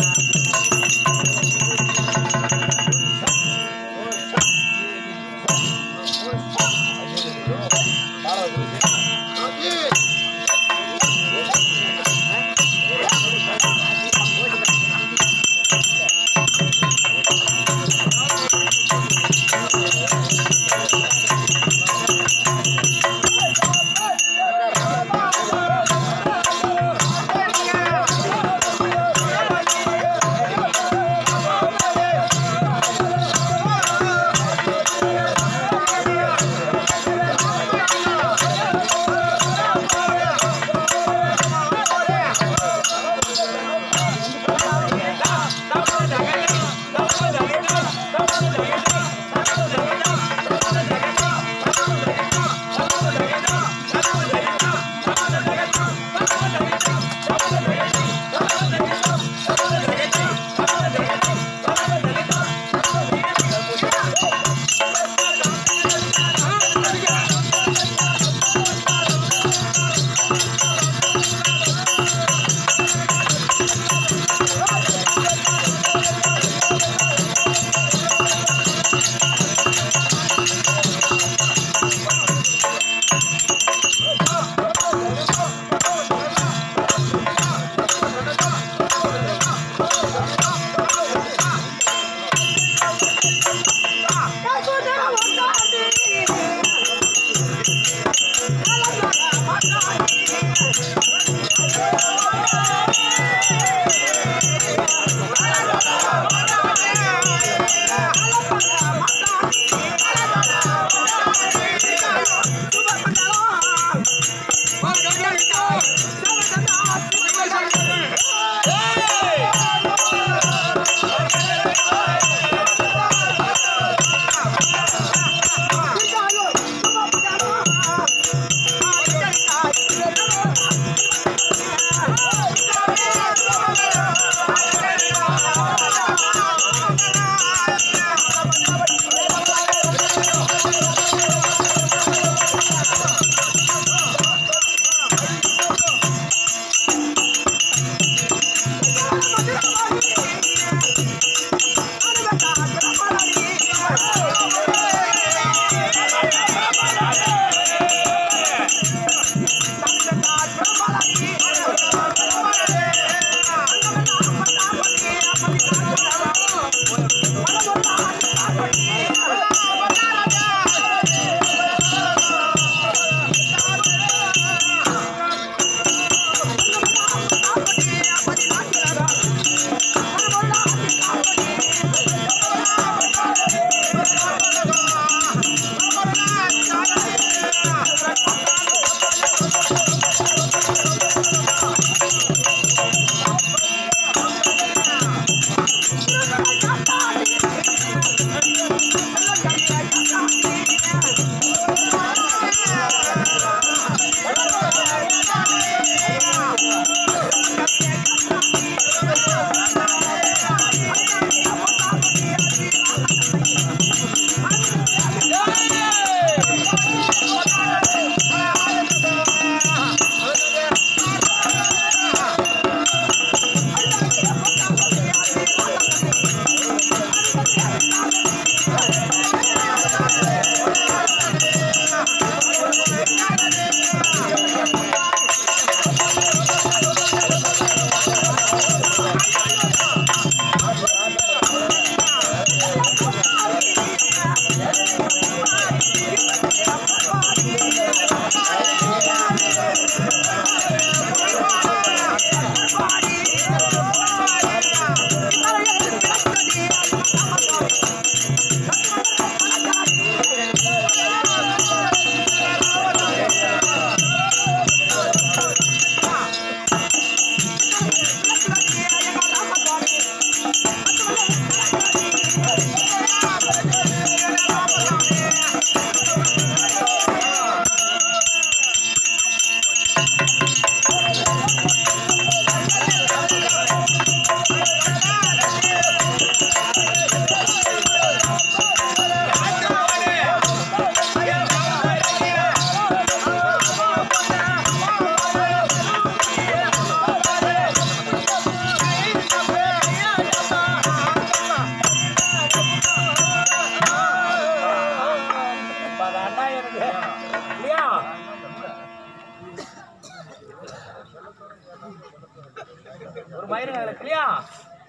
ஆ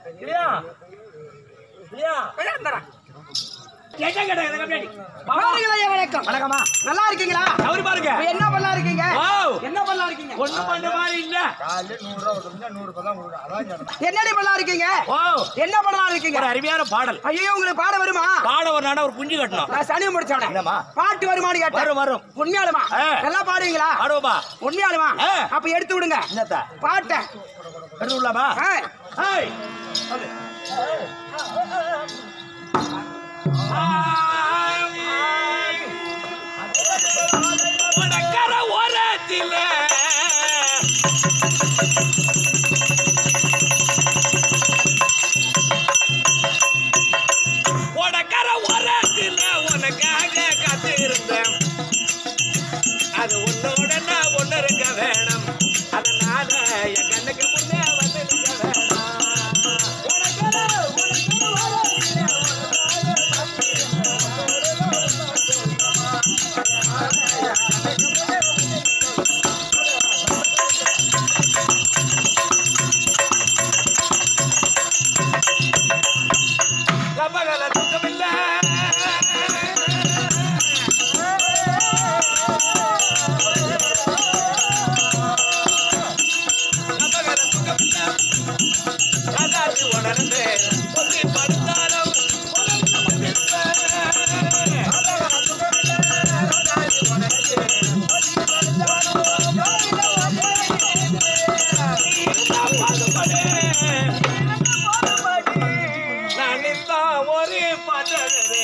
இல்லையா இல்லையா கேட்டா கேட்டா எனக்கு பின்னாடி பாபா பாருங்களேன் வணக்கம் வணக்கம்மா நல்லா இருக்கீங்களா அவரு பாருங்க இப்ப என்ன பண்ணலாம் இருக்கீங்க வாவ். என்ன பண்ணலாம் இருக்கீங்க ஒண்ணு பண்ண மாதிரி இல்ல என்னடி பண்ணலாம் இருக்கீங்க ஓ என்ன பண்ணலாம் இருக்கீங்க ஒரு அருமையான பாடல் ஐயோ உங்களுக்கு பாட வருமா பாட ஒரு நாட ஒரு குஞ்சு கட்டணும் நான் சனி முடிச்சவன என்னம்மா? பாட்டு வருமான்னு கேட்டேன் வரும் வரும் உண்மையாலுமா ஆ. நல்லா பாடுவீங்களா பாடுவோமா உண்மையாலுமா ஆ. அப்ப எடுத்து விடுங்க என்னத்தா பாட்டை எடுத்து விடலாமா ஆ. ஹாய் சொல்லு. உனக்கர ஓரத்தில உனக்கர ஓரத்தில உனக்காக காத்திருந்தேன் அது உன்னோட நான் ஒண்ணு இருக்க வேணும் அதனால என் கண்ணுக்கு முன்னே வந்து நிக்க வேணாம் உனக்கர, உனக்கர ஓரத்தில உனக்காக கபகல தூக்கமில்லை கபகல தூக்கமில்லை ராஜாஜி உணர்ந்து சொல்லி படுத்தாலும் உணர்ந்து வந்திருப்பேன். கபகல தூக்கமில்லை, ராஜாஜி உணர்ந்து சொல்லி படுத்தாலும் நீ இருந்தா பாடுபடு. நனிந்தா ஒரு பாடலே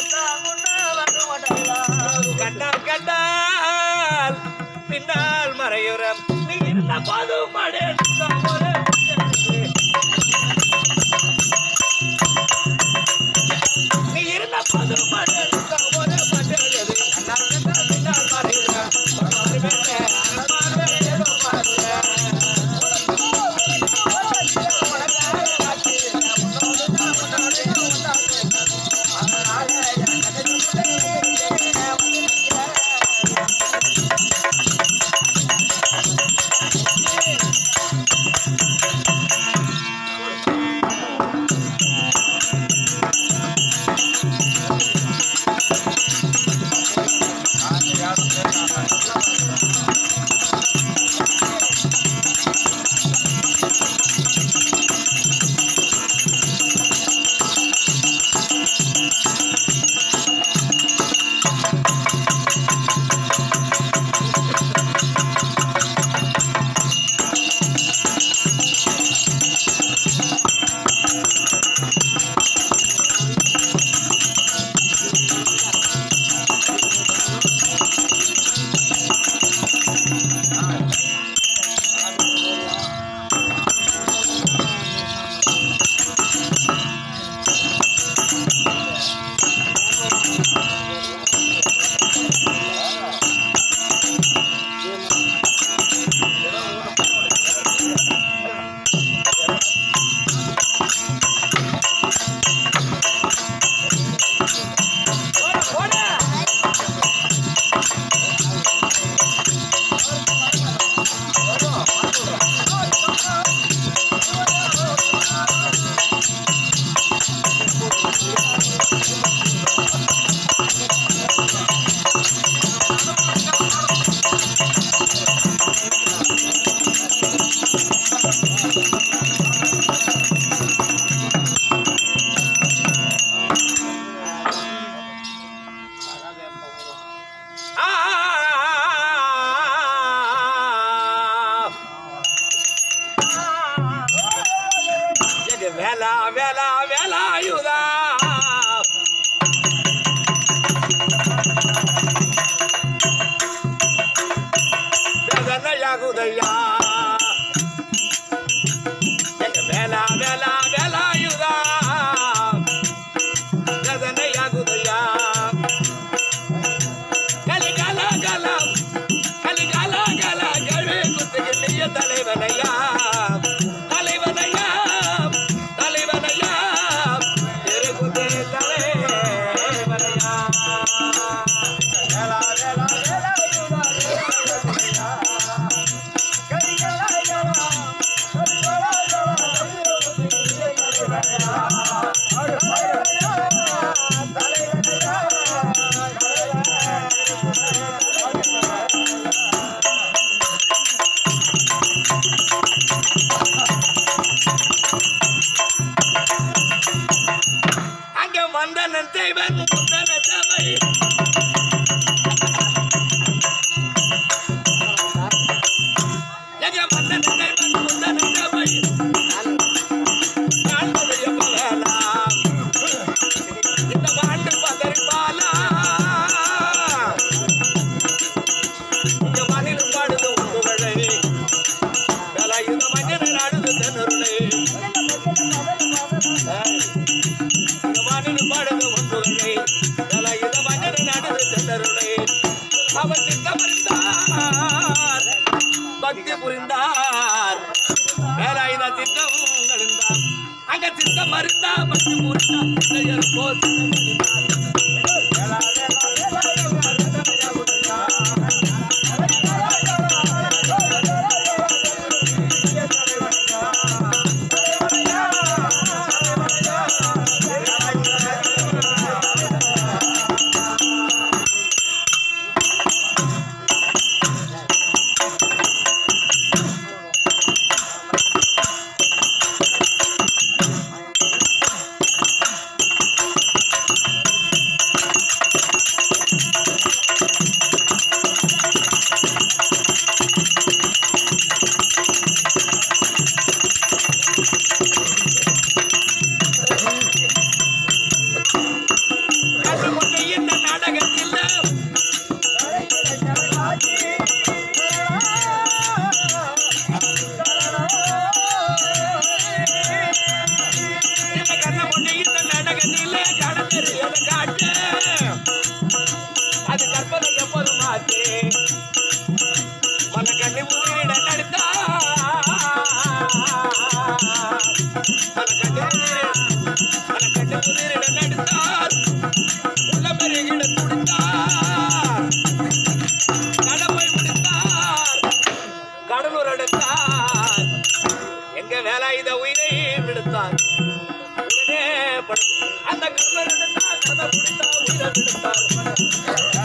கண்டால் கண்டால் பின்னால் மறையுறம் நீ இருந்த போது மடு ஒரு பாடலே. நீ இருந்த போது மடு ஒரு பாடலே. கண்டால் கண்டால் பின்னால் மறையுறம் ஒரு மேலே அன்பான ஏதோ பாடலே. எது வேலா வேலா வேலாயுதா வேதனையாகுதையா எது வேலா வேலா வேலாயுதா வேதனையாகுதையா கலிகால கலம் கலிகால கல கழு குத்துகின்ற தலைவனையா தலைவனையா தலைவனையா தெரு அங்க வந்தனன் செய்வன் முத்தன சபை எங்க வந்தனன் செய்வன் முத்தன சபை காண்பதைய பகலாம் இந்த பாண்டு பதறிப்பாலா இங்க வானிலும் பாடுது உண்டுகளை கலாயுத மஞ்சள் நாடுது தென்னருளை வானில் பாடுக ஒன்றுகளை கலாயுத மஞ்சள் நாடுது தென்னருளை அவர் சித்தமறிந்தார் பக்தி புரிந்தார் வேலாயுத சித்தம் கழிந்தார் அங்க சித்தம் மறிந்தா பக்தி புரிந்தார் செயல் போ சித்தம் கழிந்தார் கண்டு கொண்டு இந்த நாடகத்தில் இந்த கண்ணை கொண்டு இந்த நாடகத்தில் கடந்தறியத காட்டு அது கற்பனை எப்போதும் ஆச்சு மன கண்ணி முதிரிட நடுத்தா மன கண்ணி முதிரிட மன கண்ணி முதிரிட நடுத்தார் உள்ள பெருகிட துடித்தார் கடமை முடித்தார் கடலூர் எடுத்தார் எங்க வேலாயுத உயிரை விடுத்தார் உடனே படு அந்த கடலூர் எடுத்தார் கதை முடித்தார் உயிரை விடுத்தார்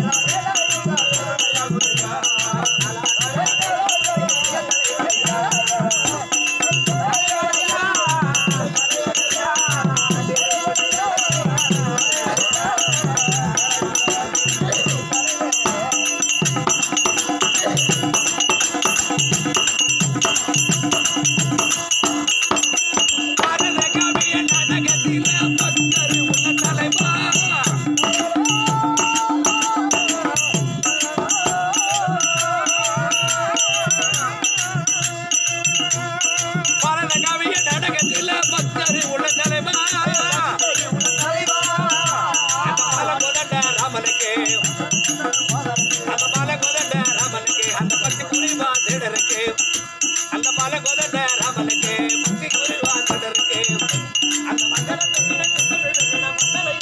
பாரத கவிய நாடகத்தில பக்தர் உள்ள தலைவா பாரத கவிய நாடகத்தில பக்தர் உள்ள தலைவா அந்த பால கொதண்ட ராமனுக்கு அந்த பால கொதண்ட ராமனுக்கு அந்த பக்தி புரிவா தேடருக்கு அந்த பால கொதண்ட ராமனுக்கு பக்தி புரிவா தேடருக்கு அந்த மங்கள மக்களை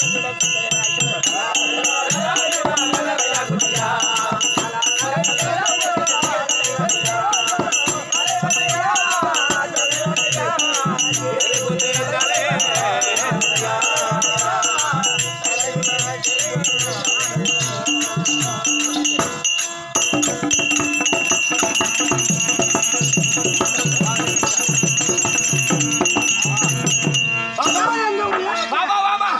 வாமா வாமா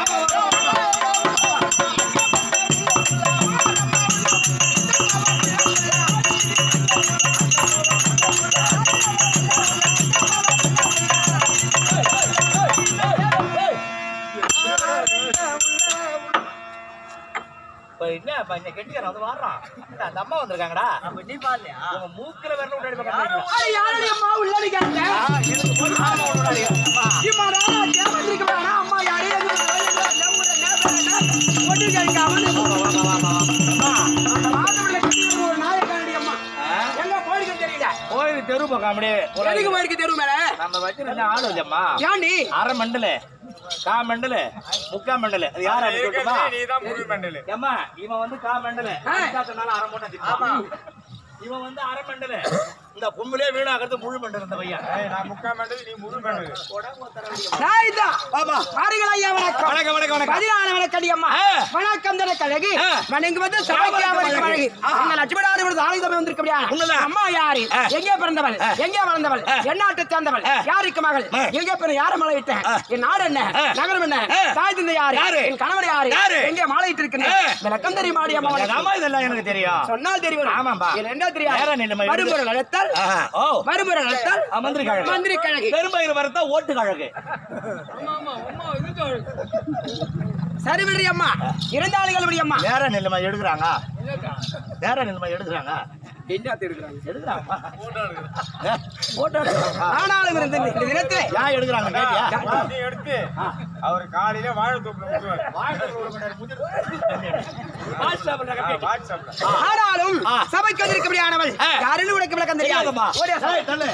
என்ன இப்ப இந்த கெட்டிக்காரன் வந்து வாடுறான் என்ன, அந்த அம்மா வந்திருக்காங்கடா அப்ப நீ பாடலையா உங்க மூக்குல விரல விட்டு அடிப்ப கண்டுபிடிக்கலாம். ஆளு யாரடி அம்மா உள்ளடி கேட்ட ஆ, எனக்கு போய் ஆமா உன்னோட அடி. அம்மா. இம்மாடா தேவந்திரிக்கு வேணா அம்மா யாரே எங்க கோயில்ல நவுற நேபரனா ஒட்டு கேட்க அவனு வாமா, வாமா, வாமா, வாமா. அம்மா, அந்த மாதவள்ள கட்டிக்கிற ஒரு நாயக்காரடி அம்மா ஆ? எங்க போயிருக்கு தெரியல கோயில் தெரு பக்கம் அப்படியே போலாம். எதுக்கு போயிருக்கு தெரு மேல நம்ம வச்சிருந்த ஆளு இல்லம்மா ஏண்டி அரை மண்டல கா மண்டல முக்கா மண்டல அது யார் அப்படி சொல்லட்டுமா ஏம்மா இவன் வந்து கா மண்டல ஆ. அஞ்சாத்தனால அரை மூட்டை திப்பான். இவன் வந்து அரை மண்டல இந்த பொம்பளே வீணாகிறது முழு பண்ணு இருந்த பையன் ஏய், நான் முக்கா மண்டது நீ முழு மண்டது நான் இதான். பாப்பா பாருங்கள் ஐயா வணக்கம் வணக்கம் வணக்கம் வணக்கம் பதினாலு வணக்கடி அம்மா ஆ. வணக்கம் தன கழகி ஆ. வணங்கு வந்து சமைக்காமலுக்கு வணக்கம் அழகி ஆஹா. அந்த லட்சுமணாரி ஒரு தாய் தம்பி வந்திருக்கா உண்மைதான். அம்மா யாரு ஆ. எங்கே பிறந்தவள் ஆ. எங்கே வளர்ந்தவள் ஆ. எந்நாட்டை சேர்ந்தவள் ஆ. யாருக்கு மகள் ஆ. எங்கே பிறந்த யார மலையிட்டேன் ஆ. என் நாடு என்ன ஆ. நகரம் என்ன ஆ. தாய் தந்தை யாரு யாரு? என் கணவர் யாரு யாரு? எங்கே மாலையிட்டு இருக்கின்ற ஆ. இந்த லக்கம் தெரியுமாடி அம்மா உனக்கு? ஆமா இதெல்லாம் எனக்கு தெரியும் சொன்னால் தெரியும் ஆமாம்பா. இது என்ன தெரியாது நேரா நில்லுமா, இருக்கு. மறுமுறை நடத்தல் ஆஹா. ஓ மறுமுறை நடத்தல் ஆ, மந்திரி கழகு மந்திரி கழகி பெரும்பயிர் வரத்தா ஓட்டு கழகு சரி விடுறி அம்மா இருந்தாளுகள் விடி அம்மா நேர நிலைமை எடுக்கிறாங்க நேர நிலைமை எடுக்கிறாங்க எடுக்கிறாங்க ஏ, போட்டோ எடுக்கிறாங்க ஆனாலும் இருந்து இந்த தினத்திலே ஏன் எடுக்கிறாங்க கேட்டியா நீ எடுத்து அவர் காலையில வாழைத்தோப்புல விட்டுருவாரு வாட்ஸ்அப்ல ஆனாலும் ஆ. சபைக்கு வந்திருக்கபடியானவள் ஆ. யாருன்னு உனக்கு விளக்கம் தெரியாது தெரியாதம்மா ஓடியா சாமி. ஏய், தள்ளு.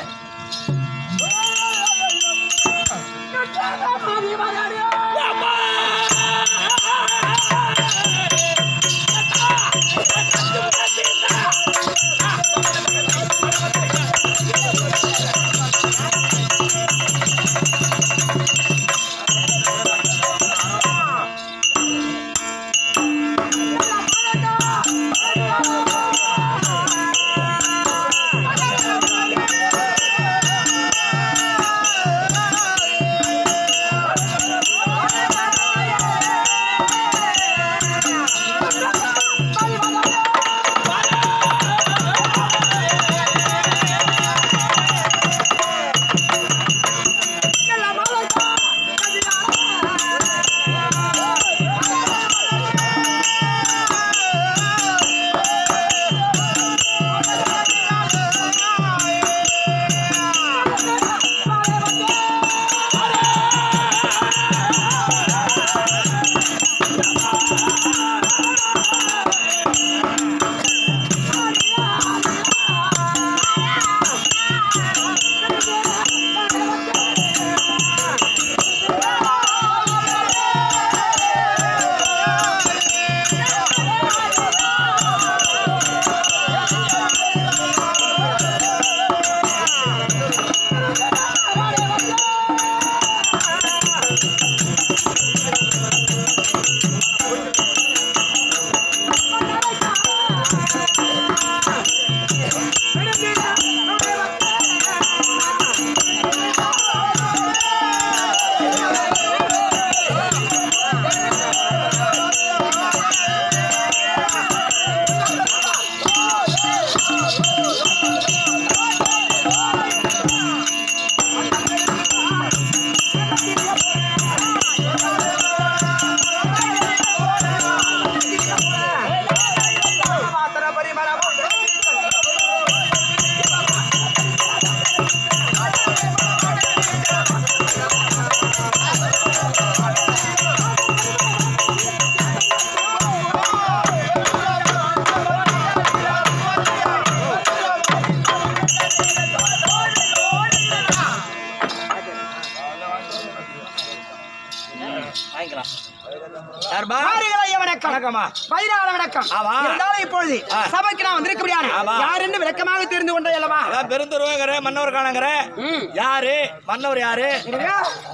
வாங்கிக்கலாம் யாருப்பா பாருங்கள் ஐயா வணக்கம் வணக்கம்மா பதினாறு வணக்கம் ஆமா. இருந்தாலும் இப்பொழுது ஆ. சபைக்கு நான் வந்திருக்கபடியான ஆமா. யாருன்னு விளக்கமாக தெரிந்து கொண்டே அல்லவா அதான் பெருந்துருவங்கிற மன்னவர் காணங்கிற ம். யாரு மன்னவர் யாரு என்னங்க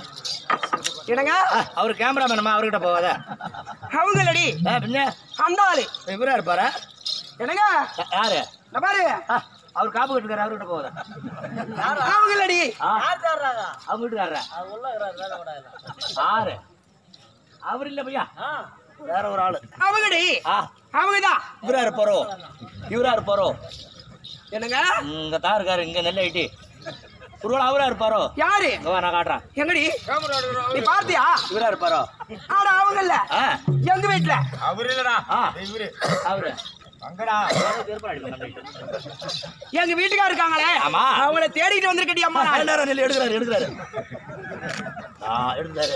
என்னங்க ஆ, அவரு கேமராமேனமா அவர்கிட்ட போவாத அவங்களடி ஆ, பின்ன அந்த ஆளு இவரா இருப்பாரா என்னங்க யா- யாரு இந்த பாரு ஆ, அவர் காப்பு கட்டுக்காரு அவர்கிட்ட போவாத அவங்களடி ஆ. அவங்க வீட்டுக்காரரா ஆறு அவர் இல்ல பையா வேற ஒரு ஆளு அவங்கடி ஆ அவங்கதான் இவரா இருப்பாரோ இவரா இருப்பாரோ என்னங்க இங்க தான் இருக்காரு இங்க நெல்லை ஐட்டி ஒருவேளை அவரா இருப்பாரோ யாரு இங்க வா நான் காட்டுறேன் எங்கடி நீ பார்த்தியா இவரா இருப்பாரோ ஆனா அவங்கல்ல ஆ எங்க வீட்டுல அவர் இல்லடா ஆ. இவரு அவரு அங்கடா செருப்பாடி அடிப்பேன் நம்ம வீட்டுல. எங்க வீட்டுக்கார இருக்காங்களே ஆமா. அவங்கள தேடிட்டு வந்திருக்கடி அம்மா நான். நேரம் நெல் எடுக்கிறாரு எடுக்கிறாரு ஆ எடுத்தாரு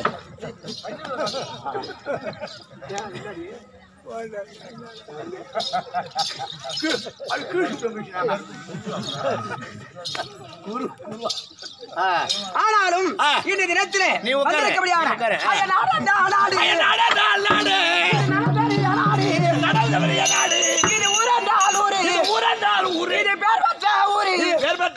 ஆ. ஆனாலும் ஆ. இந்த தினத்திலே நீ உட்காரு. வந்திருக்கபடியான நீ உட்காரு. ஆ. அயனாடா நாடு. நாடே நாடு நடந்தறிய நாடு. நடந்தவரைய நாடு இது ஊரண்டா ஊரு. ஊரண்டால் ஊரு இது பேர் பெற்ற ஊரு. பேர் பெற்ற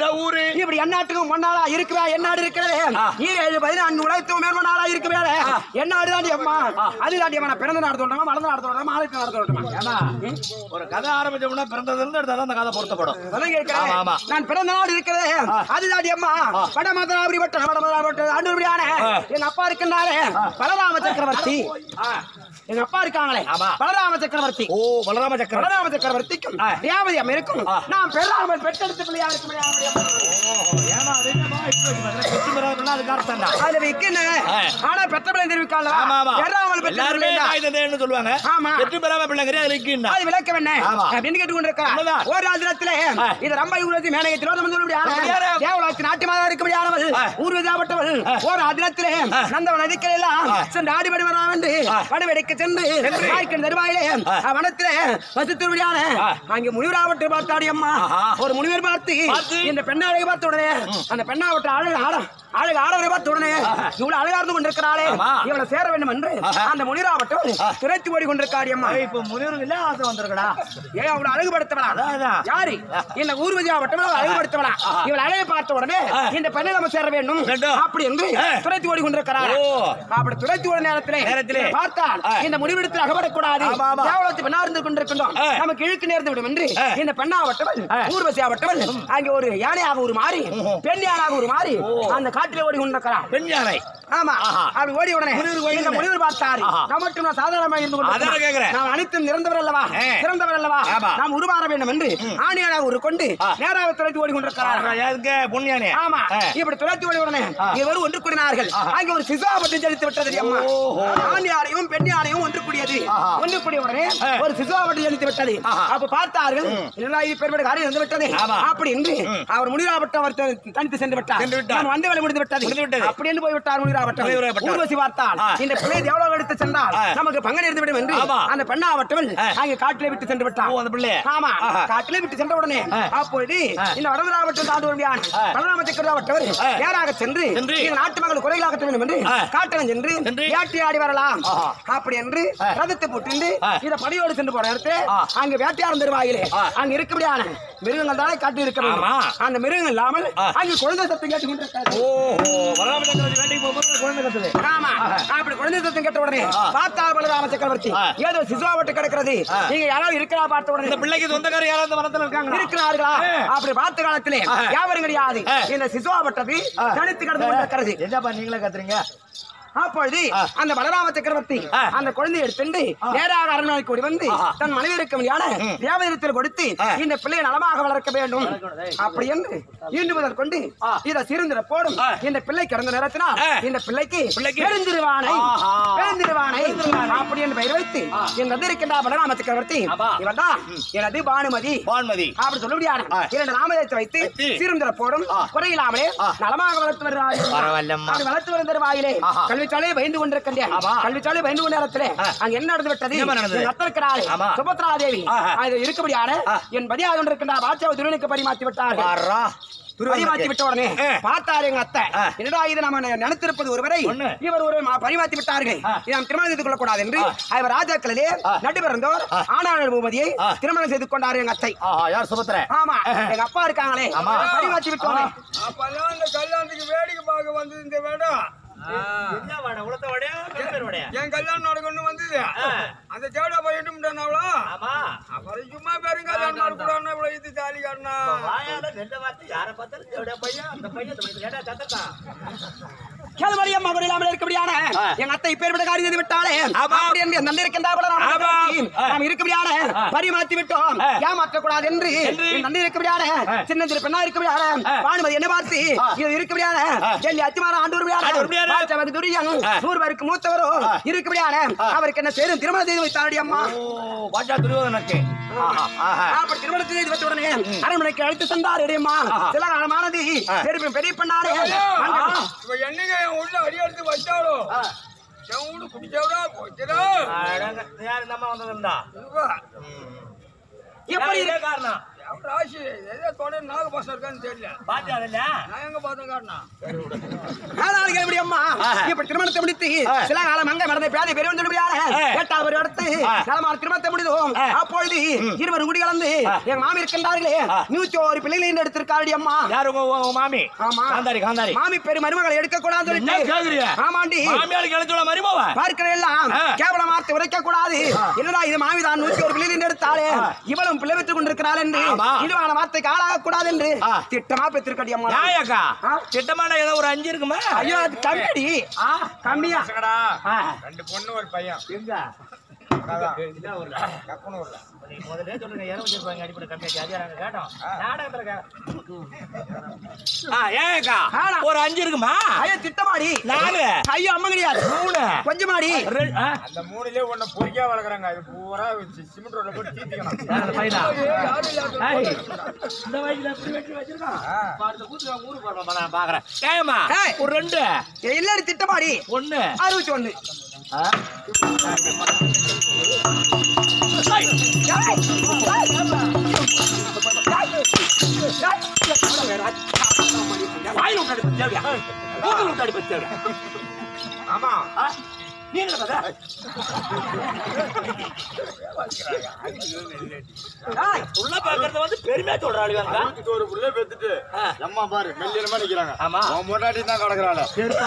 எந்நாட்டுக்கும் முன்னாளா இருக்கிறா எந்நாடு இருக்கிறது ஈரேழு பதினான்கு உலகத்துக்கும் மேற்பனாளா இருக்கிறது எந்நாடு தாண்டி அம்மா அது தாண்டி அம்மா நான் பிறந்த நாடு சொல்றேன் மலர்ந்த நாடு சொல்றேன் மாநில நாடு சொல்றேன் ஏன்னா ஒரு கதை ஆரம்பிச்சோம்னா பிறந்ததுல இருந்து எடுத்தாதான் அந்த கதை பொருத்தப்படும் அதான் கேட்கிறேன். ஆமா, ஆமா. நான் பிறந்த நாடு இருக்கிறது அதுதாண்டி அம்மா வடமதுராபுரி வட்டம் வடமதுராபுரி ஆண்டூர்படியான எங்க அப்பா இருக்கின்றாரே பலராம சக்கரவர்த்தி எங்க அப்பா இருக்காங்களே ஆமா. பலராம சக்கரவர்த்தி ஓ பலராம சக்கரம் பலராம சக்கரவர்த்திக்கும் ஆ. ரேவதி அம்மா இருக்கும் ஆ. நான் பெருராமன் பெற்றெடுத்த பிள்ளையா இருக்கும் ஏமா அது என்னமா இப்ப பெற்று பெறாதுன்னா அதுக்கு அர்த்தம் தான் அதுல வைக்கணும் ஆ. ஆனா பெற்ற பிள்ளை தெரிவிக்கால ஆமா ஆமா பெறாமல் பெற்ற எல்லாருமே பிள்ளை தாய் தந்தைன்னு சொல்லுவாங்க ஆமா. பெற்று பெறாம பிள்ளைங்கிற அது இருக்குன்னா அது விளக்க வேணே ஆமா. அப்படின்னு கேட்டு கொண்டிருக்கிறார் உண்மைதான். ஒரு ராஜ்யத்துல ஆ. இது ரொம்ப ஊரதி மேனகத்தில் வந்து அப்படியாரா? முடியாது தேவலாத்து நாட்டியமாக இருக்கக்கூடியானவள் ஆ. ஊர்வதாப்பட்டவள் ஒரு ராஜ்யத்திலே நந்தவன் நதிக்கெல்லாம் சென்று ஆடிபடி வரலாம் என்று வடவெடிக்க சென்று வாய்க்கின் தருவாயிலே வனத்திலே வசித்திருமையான அங்கே முனிவராவட்டு பார்த்தாடி அம்மா ஆஹா. ஒரு முனிவர் பார்த்து பார்த்து? இந்த பெண்ணாழகை பார்த்த உடனே அந்த பெண்ணாவட்ட அழகு ஆட அழகு ஆடவரை பார்த்த உடனே இவ்வளவு அழகா இருந்து கொண்டிருக்கிறாளே ஆமா. இவளை சேர வேண்டும் என்று அந்த முனிவராவட்டம் துரைத்து ஓடி கொண்டிருக்காடி அம்மா இப்ப முனிவருக்கு இல்ல ஆசை வந்திருக்கடா ஏன் அவளை அழகுபடுத்தவளா அதான், அதான். யாரு இந்த ஊர்வதி ஆவட்டம் அவளை அழகுபடுத்தவளா இவள் அழகை பார்த்த உடனே இந்த பெண்ணை நம்ம சேர வேண்டும் வேண்டும். அப்படி என்று துரைத்து ஓடி கொண்டிருக்கிறார் ஓ. அப்படி துரைத்து ஓட நேரத்திலே நேரத்திலே. பார்த்தால் ஆ. இந்த முடிவெடுத்தில் அகப்படக்கூடாது ஆமா, ஆமா. கேவலத்து பெண்ணா இருந்து கொண்டிருக்கின்றோம் ஆ. நமக்கு இழுக்கு நேர்ந்து விடும் என்று ஆ. இந்த பெண்ணாவட்டவள் ஊர்வசி ஆவட்டவள் அங்கே ஒரு யானையாக ஒரு மாறி பெண் யானையாக ஒரு மாறி அந்த காட்டிலே ஓடி கொண்டிருக்கிறார் பெண் யானை ஆமா ஆஹா. அப்படி ஓடி உடனே முனிவர் ஓடி இந்த உடனே. முனிவர் பார்த்தாரு ஆஹா. நான் மட்டும் நான் சாதாரணமாக இருந்து அதானே கொண்டு கேக்குறேன். நாம் அனைத்தும் நிறந்தவர் அல்லவா ஆ. சிறந்தவர் அல்லவா ஆமா. நாம் உருமாற வேண்டும் என்று ஆணியான ஒரு கொண்டு ஆ. நேராக துரத்தி ஓடி கொண்டிருக்கிறார் எதுக்கு பொன் யானை ஆமா ஆ. இப்படி துரத்தி ஓடி உடனே இருவரும் ஒன்று கூடினார்கள் அங்கே ஒரு சிசுவாபத்தை ஜலித்து விட்டது அம்மா ஓஹோ. ஆண் யானையும் பெண் யானையும் ஒன்று கூடியது ஆஹா. ஒன்று கூடிய உடனே ஆ. ஒரு சிசுவாபத்தை ஜலித்து விட்டது ஆஹா. அப்ப பார்த்தார்கள் என்னடா இது பெருமையோட காரியம் வந்து விட்டது ஆமா. அப்படி என்று அவர் முனிராபட்ட அவர் தனித்து சென்று விட்டார் சென்று விட்டார். நான் வந்த வேலை முடிந்து விட்டது முடிந்து விட்டது. அப்படி என்று போய் விட்டார் முனிராபட்டம் முனிராபட்டம். ஊர்வசி பார்த்தால் ஆ. இந்த பிள்ளை எவ்வளவு எடுத்து சென்றால் ஆ. நமக்கு பங்கன் எடுத்து விடும் என்று ஆமா. அந்த பெண்ணாவட்டவள் ஆ. அங்கே காட்டிலே விட்டு சென்று விட்டார் ஓ அந்த பிள்ளைய ஆமா ஆஹா. காட்டிலே விட்டு சென்ற உடனே ஆ. அப்பொழுது ஆ. இந்த வடமராவட்டம் தாண்டு வரும்பியான் ஆ. பலராம சக்கரவர்த்தவர் ஆ. நேராக சென்று சென்று. இந்த நாட்டு மகள் குறைகளாக வேண்டும் என்று ஆ. காட்டலம் சென்று சென்று. வேட்டையாடி வரலாம் ஆஹா. அப்படி என்று ஆ. ரதத்தை போட்டு ஆ. இத படையோடு சென்று போற இடத்துல ஆ. அங்க வேட்டையாடும் தருவாயிலே ஆ. அங்க இருக்கபடியான மிருகங்கள் தானே காட்டி இருக்க வேண்டும். ஆமா. அந்த மிருகங்கள் இல்லாமல் ஆ. அங்க குழந்தை சத்தம் கேட்டு கொண்டிருக்காது ஓஹோ பலராம சக்கரவர்த்தி வேட்டைக்கு போகும்போது குழந்தை கத்துது ஆமா அப்படி குழந்தை சத்தம் கேட்ட உடனே ஆ. பார்த்தா பலராம சக்கரவர்த்தி ஆ. ஏதோ சிசுவாவட்டு கிடக்கிறது ஆ. நீங்க யாராவது இருக்கிறா பார்த்த உடனே இந்த பிள்ளைக்கு சொந்தக்காரர் யாராவது இந்த வனத்துல இருக்காங்களா இருக்கிறார்களா ஆ. அப்படி பார்த்த காலத்திலே ஆ. யாவரும் கிடையாது ஆ. இந்த சிசுவாப்பட்டது ஆ. தனித்து கடந்து கொண்டிருக்கிறது என்னப்பா நீங்களே கத்துறீங்க அப்பொழுது ஆ. அந்த பலராம சக்கரவர்த்தி ஆ. அந்த குழந்தையை எடுத்துண்டு நேராக அரண்மனைக்கு ஓடி வந்து ஆஹா. தன் மனைவி இருக்க தேவதத்தில் கொடுத்து ஆ. இந்த பிள்ளையை நலமாக வளர்க்க வேண்டும் அப்படி என்று ஈண்டு முதல் கொண்டு ஆ. இத சிறுந்திர போடும் ஆ. இந்த பிள்ளை கிடந்த நேரத்தினால் ஆ. இந்த பிள்ளைக்கு பிள்ளைக்கு பெருந்திருவானை ஆஹா. பெருந்திருவானை அப்படி என்று பெயர் வைத்து இந்த இருக்கின்ற பலராம சக்கரவர்த்தி ஆமா. இவன் தான் எனது பானுமதி பான்மதி அப்படி சொல்ல முடியாது ஆ. இரண்டு நாமதத்தை வைத்து வைத்து. சீர்ந்திர போடும் ஆ. குறையில்லாமலே ஆ. நலமாக வளர்த்து வருகிறார்கள் பரவாயில்லம்மா. அப்படி வளர்த்து வந்த வாயிலே ஆஹா. கல்விச்சாலை பயந்து கொண்டிருக்கின்றேன் ஆமா. கல்விச்சாலை பயந்து கொண்ட நேரத்திலே ஆ. அங்க என்ன நடந்து விட்டது என்ன நடந்தது? என் அத்தை இருக்கிறாள் ஆமா. சுபத்ரா தேவி ஆஹா. அது இருக்கும்படியான ஆ. என் பதியாக கொண்டிருக்கின்ற பாட்சாவை துருவனுக்கு பரிமாற்றி விட்டார்கள் பாரா பரிமாற்றி விட்ட உடனே ஆ. பார்த்தாரு எங்க அத்தை ஆ. என்னடா இது நம்ம நினைத்திருப்பது ஒருவரை ஒண்ணு. இவர் ஒரு மா- பரிமாற்றி விட்டார்கள் ஆ. இதை நாம் திருமணம் செய்து கொள்ளக்கூடாது என்று ஆ. அவர் ராஜாக்களிலே ஆ. நடுபிறந்தோர் ஆ. ஆனாள் பூபதியை ஆ. திருமணம் செய்து கொண்டார் எங்க அத்தை ஆஹா யார் சுபத்திர ஆமா எங்க அப்பா இருக்காங்களே ஆமா. பரிமாற்றி விட்டோமே அப்பெல்லாம் அந்த கல்யாணத்துக்கு வேடிக்கை பார்க்க வந்தது இந்த வேடம் என் கல்யாணம் நடக்கணும் வந்தது அந்த தேவடா போயிட்டு ஆமா அப்புறம் சும்மா பேரும் கல்யாணம் நடக்கூடாது இவ்வளவு இது தாலி காட்டினா கேள்வரி அம்மா கூட இல்லாமல் இருக்கபடியான எங்க அத்தை இப்பேற்பட்ட காரியம் செய்து விட்டாலே ஆமா. அப்படி என்று நன்றி இருக்கின்றார்கள் ஆமா. நாம் இருக்கபடியான பரிமாற்றி விட்டோம் ஏமாற்றக் கூடாது என்று என் நன்றி இருக்கபடியான சின்ன சிறு பெண்ணா இருக்கபடியான பானுமதி என்ன பார்த்து இது இருக்கபடியான டெல்லி அத்திமார ஆண்டு ஆண்டு உரிமையான. வருவியான துரியன் நூறுவருக்கு மூத்தவரோ இருக்கபடியான அவருக்கு என்ன சேரும் திருமணம் செய்து வைத்தாடி அம்மா ஓ பாஜா துரியோதனக்கு ஆஹா ஆஹா அப்படி திருமணத்தை செய்து வைத்த உடனே அரண்மனைக்கு அழைத்து சென்றார் இடையம்மா சில காலமானது பெரிய பெரிய பெண்ணாரே இப்ப என்னங்க என் உள்ள அடி எடுத்து வச்சாலோ என் வீடு குடிச்சவரா போச்சுடா அடங்க, யார் இந்த அம்மா வந்ததுண்டா எப்படி இதே காரணம் என் ராசி ஏதோ தொடர் நாகபாசம் இருக்கான்னு தெரியல பாத்தியா அதுல நான் எங்க பார்த்தேன் காட்டினா ஆனால் எப்படி அம்மா இப்படி திருமணத்தை முடித்து ஆ. சில காலம் அங்க மறந்த பேதை பெரியவன் சொல்லுகிறார் ஆ. எட்டாவது ஒரு அடுத்து ஆ. நலமான திருமணத்தை முடிதோம் ஆ. அப்பொழுது இருவர் குடி கலந்து ஆ. என் மாமி இருக்கின்றார்களே ஆ. நூத்தி ஒரு பிள்ளைகளை எடுத்திருக்காடி அம்மா யாரு உங்க உங்க மாமி ஆமா. காந்தாரி காந்தாரி மாமி பெரு மருமகளை எடுக்க கூடாதுன்னு என்ன சொல்லிட்டு கேக்குறிய ஆமாண்டி மாமியாளுக்கு எழுத்துல மருமவ பார்க்கிற எல்லாம் ஆ. கேவலம் வார்த்தை உரைக்க கூடாது என்னடா இது மாமிதான் நூத்தி ஒரு பிள்ளை எடுத்தாலே ஆ. இவளும் பிள்ளை பெற்றுக் கொண்டிருக்கிறாள் என்று ஆமா. இதுவான வார்த்தைக்கு ஆளாக கூடாது என்று ஆ. திட்டமா பெற்றிருக்கடி அம்மா நியாயக்கா ஆ. திட்டமான ஏதோ ஒரு அஞ்சு இருக்குமா ஐயோ அது கம்மிடி ஆ கம்மியா பசங்கடா, ஆ. ரெண்டு பொண்ணு ஒரு பையன் எங்க அதான். இதா ஒரு கக்குன்னு வரல. நீ முதல்ல சொல்லுங்க யாரும் வச்சிருப்பாங்க அடிப்படை கம்மியாச்சு அது நாங்க கேட்டோம் நாடகத்துல கே- ஆ ஏக்கா ஆனா. ஒரு அஞ்சு இருக்குமா ஐயோ திட்டமாடி நாலு ஐயோ அம்மா கிடையாது மூணு கொஞ்சமாடி ரெ- ஆ, அந்த மூணுலயே ஒண்ணு பொறிக்கா வளர்க்குறாங்க அது பூரா சி- சிமெண்ட் ரோட்ல போட்டு தீர்த்திக்கணும் யார் அந்த பையனா? ஏய், இந்த வயசுல எப்படி வெட்டி வச்சிருக்கான்? அப்ப அடுத்த கூத்துக்கு அவன் ஊருக்கு போறோம், நான் பாக்குறேன். ஏம்மா, ஏய். ஒரு ரெண்டு இல்லடி திட்டமாடி ஒண்ணு அறுபத்தி ஒண்ணு ஆ? ஏய், வாயில விட்டு அடிப்பது தேவையா? மூக்குல விட்டு அடிப்பது தேவையா? ஆமா ஆ? நீ என்ன பார்த்த? ஏய், உள்ள பார்க்கறத வந்து பெருமையா சொல்ற ஆளு வேணுங்க. அறுபத்தி ஒரு புள்ள பெத்துட்டு ஆ. அம்மா பாரு மெல்லியமா நிக்கிறாங்க ஆமா. உன் முன்னாடி தான் கிடக்குறாள்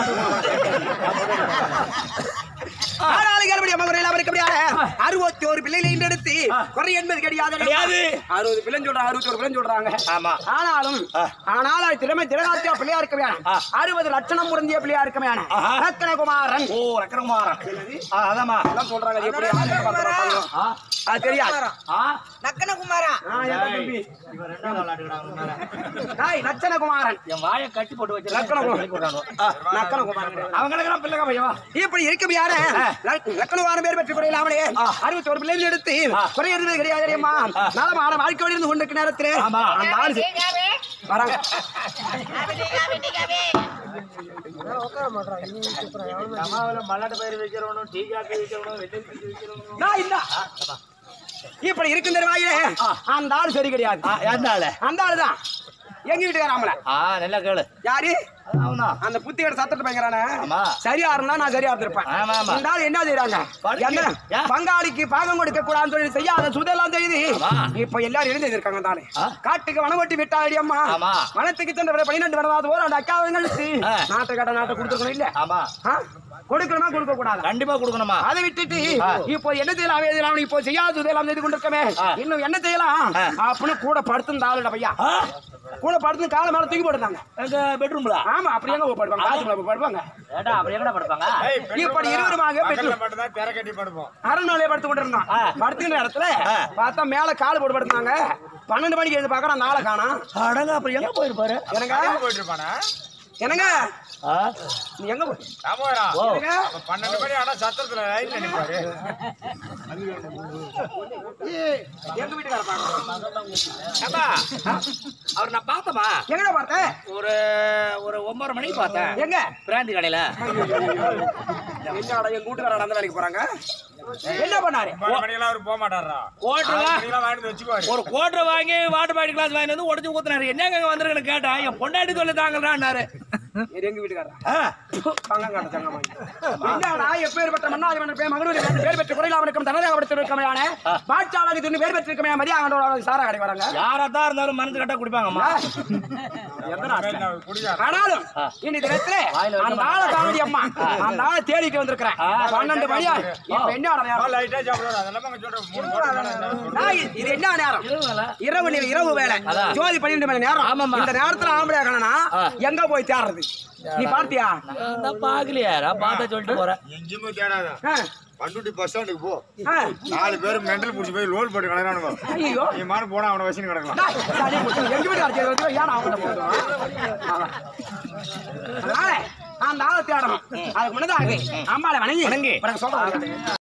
ஆனாலும் கேள்வி அம்மா குறையில அவருக்கு முடியாது அறுபத்தி ஒரு பிள்ளைகளை எடுத்து குறை என்பது கிடையாது கிடையாது. அறுபது பிள்ளை சொல்றாங்க அறுபத்தி ஒரு பிள்ளை சொல்றாங்க ஆமா. ஆனாலும் ஆ. ஆனாலும் திறமை திரகாத்தியா பிள்ளையா இருக்க வேணும் ஆ. அறுபது லட்சணம் புரிஞ்சிய பிள்ளையா இருக்க வேணும் ஆஹா. ரத்னகுமாரன் ஓ ரக்கரகுமாரன் ஆ, அதாம்மா எல்லாம் சொல்றாங்க அது எப்படி ஆளுக்கு பார்க்கறோம். ஆ, அது தெரியாது ஆ. நக்கனகுமாரா இவன் ரெண்டாவது விளையாட்டுக்கிறான் உன்னால. டேய் நச்சனகுமாரன் என் வாயை கட்டி போட்டு லக்கணகுமாரன் வச்சிருக்கான் நக்கனகுமாரன் அவங்க கிடக்குறான் பிள்ளை பையவா இப்படி இருக்க யாரு லக்கணவாரம் பேர் பெற்று குறையிலாமலே அறுபத்தி ஒரு பிள்ளைகள் எடுத்து குறை இருந்தது கிடையாது அம்மா நலமான வாழ்க்கை இருந்து கொண்டிருக்க நேரத்தில் ஆமா. அந்த ஆள் செ- வராங்க மல்லாட்டு பயிர் வைக்கிறவனும் டீ காப்பி வைக்கிறவனும் வெள்ளை பிடிச்சி வைக்கிறவனும் நான் இல்ல இப்படி இருக்கும் தெரிவாயிலே அந்த ஆள் சரி கிடையாது எந்த ஆளு அந்த ஆளு தான் எங்க வீட்டுக்காராமல ஆ நல்லா கேளு யாரு அவனா அந்த புத்தியோட சத்தத்தை பயங்கரானே ஆமா. சரியா இருந்தா நான் சரியா இருந்திருப்பேன் ஆமா, ஆமா. இந்த ஆள் என்ன செய்யறாங்க படுக்கை. என்ன ஏன்? பங்காளிக்கு பாகம் கொடுக்க கூடாதுன்னு சொல்லி செய்யாத சுதெல்லாம் செய்து ஆமா. இப்ப எல்லாரும் எழுதி இருக்காங்க தானே ஆ. காட்டுக்கு வனவட்டி விட்டாடி அம்மா ஆமா. வனத்துக்கு சென்ற பன்னிரெண்டு வனவாது போற அந்த அக்காவங்களுக்கு ஆ. நாட்டை கட்ட நாட்டை கொடுத்துருக்கணும் இல்ல ஆமா ஆ? கொடுக்கணுமா கொடுக்க கூடாதா கண்டிப்பா கொடுக்கணுமா அதை விட்டுட்டு ஆ. இப்போ என்ன செய்யலாம் செய்யலாம் இப்போ செய்யாது செய்யலாம் செய்து கொண்டிருக்கமே ஆ. இன்னும் என்ன செய்யலாம் ஆ. அப்படின்னு கூட படுத்து ஆளுட பையா ஆ? கூட படுத்து காலை மேல தூக்கி போட்டுருந்தாங்க எங்க பெட்ரூம்ல ஆமா அப்படி எங்க படுப்பாங்க காசு மேல படுப்பாங்க ஏடா அப்படி எங்கடா படுப்பாங்க இப்படி இருவருமாக பக்கத்துல பெட்ரூம் மட்டும் தான் திரை கட்டி படுப்போம் அரண்மனையில படுத்து கொண்டிருந்தோம் ஆ. படுத்துக்கிற இடத்துல ஆ. பார்த்தா மேல கால் போட்டு படுத்தாங்க பன்னெண்டு மணிக்கு எழுந்து பாக்குறோம் நாளை காணோம் அடங்க அப்புறம் எங்க போயிருப்பாரு என்னங்க கடைக்கு போயிட்டு இருப்பானா என்னங்க ஆ? நீ எங்க போய் ராமோரா ஓ என்னங்க அப்ப பன்னெண்டு மணி ஆனா சத்திரத்துல லைன்ல நிப்பாரு எங்க வீட்டுக்கார பாக்கணும் ஏப்பா, அவர் நான் பார்த்தமா எங்கடா பார்த்தேன் ஒரு ஒரு ஒன்பது மணிக்கு பார்த்தேன் எங்க பிராந்தி கடையில என்னடா எங்க வீட்டுக்காரடா அந்த வேலைக்கு போறாங்க என்ன பண்ணாரு ஒன்பது மணிக்கெல்லாம் அவரு போக மாட்டாரா கோட்டர் ஆறு வா மணிக்கெல்லாம் வாங்கிட்டு வந்து வச்சுக்குவாரு ஒரு கோட்டர் வாங்கி வாட்டர் பாக்கெட் கிளாஸ் வாங்கி வந்து உடச்சு ஊத்துனாரு என்னங்க இங்க வந்திருக்குன்னு கேட்டேன் என் பொண்டாட்டி சொல்லி தாங்கறான்னாரு இது எங்க வீட்டுக்காரா ஆ, பங்காங்காட்ட சங்கமா என்னடா எப்பேற்பட்ட மன்னாதி மன்னர் பேர் மகனூர் என்று பேர் பெற்று குறையில்லாம இருக்கும் தனதாக படுத்திருக்கமையான பாட்சாலாக தின்னு பேர் பெற்றிருக்கமையா மதியாக சாரா கடை வராங்க யாராத்தான் இருந்தாலும் மனசு கட்டா குடிப்பாங்கம்மா எந்த நாட்டுல? நான் குடிக்கார ஆனாலும் இன்னைக்கு தினத்துல வாயில வைக்க அந்த ஆளை காணடி அம்மா அந்த ஆளை தேடிட்டு வந்திருக்கிறேன் பன்னெண்டு மணியா இப்ப என்ன நேரம் லைட்டா சாப்பிடுவாரு அதெல்லாம் அங்க சொல்றேன் மூணு போட்டு மேல என்ன நான் இது- இது என்ன நேரம் இருங்களா? இரவு நேரம் இரவு வேலை அதான். ஜோதி பன்னிரெண்டு மணி நேரம் ஆமாம்மா. இந்த நேரத்துல ஆம்பளை காணனா ஆ. எங்க போய் தேடுறது நீ பார்த்தியா நான் தான் பாக்கலையா நான் பார்த்தா சொல்லிட்டு போறேன் எங்கேயுமே தேடாத ஆ, பண்டுட்டி பஸ் ஸ்டாண்டுக்கு போ ஆ. நாலு பேர் மெண்டல் புடிச்சு போய் லோல் போட்டு கிடக்குறானுங்க ஐயோ நீ மாடு போனா அவனை வச்சுன்னு கிடக்கலாம் டேய், சரி, எங்க வீட்டு அடிச்சது வந்து ஏன் அவங்கள்ட்ட போதும் அதனால அந்த ஆளை தேடணும் அதுக்கு முன்னதாக அம்மாளை வணங்கி வணங்கி. பிறகு சொல்றேன்